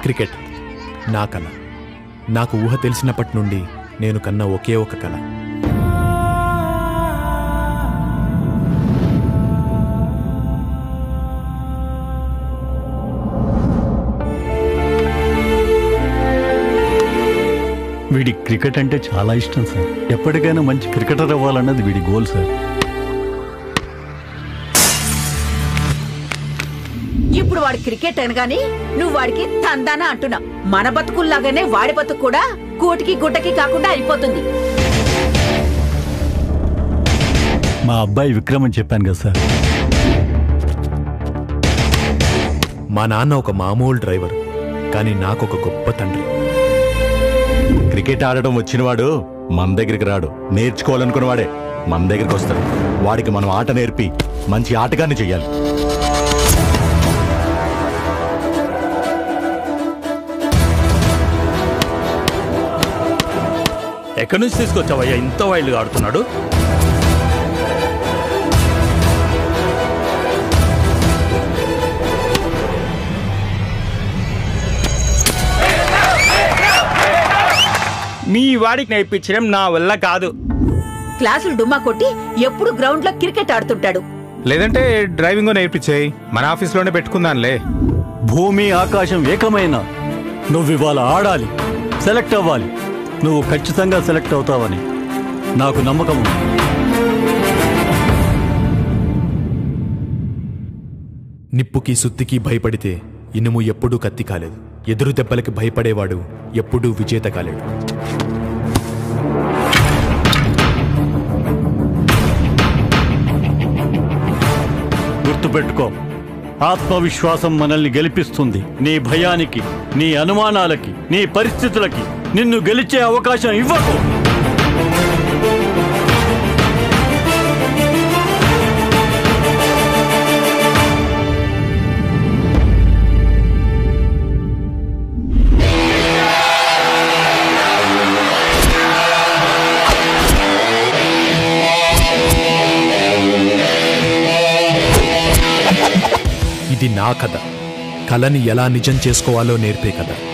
cricket నా కళ నాకు ఊహ తెలిసినప్పటి నుండి నేను కన్న ఒకే ఒక కళ వీడి క్రికెట్ అంటే చాలా ఇష్టం సార్ ఎప్పటికైనా మంచి క్రికెటర్ అవ్వాలన్నది వీడి గోల్ సార్ ఇప్పుడు వాడు క్రికెట్ అనగాని నువ్వు వాడికి తందానా అంటున్నావు మన బతుకుల్లాగానే వాడి బతుకు కూడా కూటికి గుట్టకి కాకుండా అయిపోతుంది మా అబ్బాయి విక్రమ్ అని చెప్పాను కదా సార్ మా నాన్న ఒక మామూలు డ్రైవర్ కానీ నాకొక గొప్ప తండ్రి క్రికెట్ ఆడడం వచ్చినవాడు మన దగ్గరికి రాడు నేర్చుకోవాలనుకున్నవాడే మన దగ్గరికి వస్తాడు వాడికి మనం ఆట నేర్పి మంచి ఆటగాన్ని చెయ్యాలి ఎక్కడి నుంచి తీసుకొచ్చావయ్యా ఇంత వైల్డ్గా ఆడుతున్నాడు మీ వాడికి నేర్పించడం నా వల్ల కాదు క్లాసులు డుమ్మా కొట్టి ఎప్పుడు గ్రౌండ్ లో క్రికెట్ ఆడుతుంటాడు లేదంటే డ్రైవింగ్ నేర్పించేయి మన ఆఫీస్లోనే పెట్టుకుందాంలే భూమి ఆకాశం ఏకమైన నువ్వు ఇవాళ ఆడాలి సెలెక్ట్ అవ్వాలి నువ్వు ఖచ్చితంగా సెలెక్ట్ అవుతావని నాకు నమ్మకం ఉంది నిప్పుకి సుత్తికి భయపడితే ఇనుము ఎప్పుడూ కత్తి కాలేదు ఎదురు దెబ్బలకి భయపడేవాడు ఎప్పుడూ విజేత కాలేడు గుర్తుపెట్టుకో ఆత్మవిశ్వాసం మనల్ని గెలిపిస్తుంది నీ భయానికి నీ అనుమానాలకి నీ పరిస్థితులకి నిన్ను గెలిచే అవకాశం ఇవ్వకు ఇది నా కథ కళని ఎలా నిజం చేసుకోవాలో నేర్పే కథ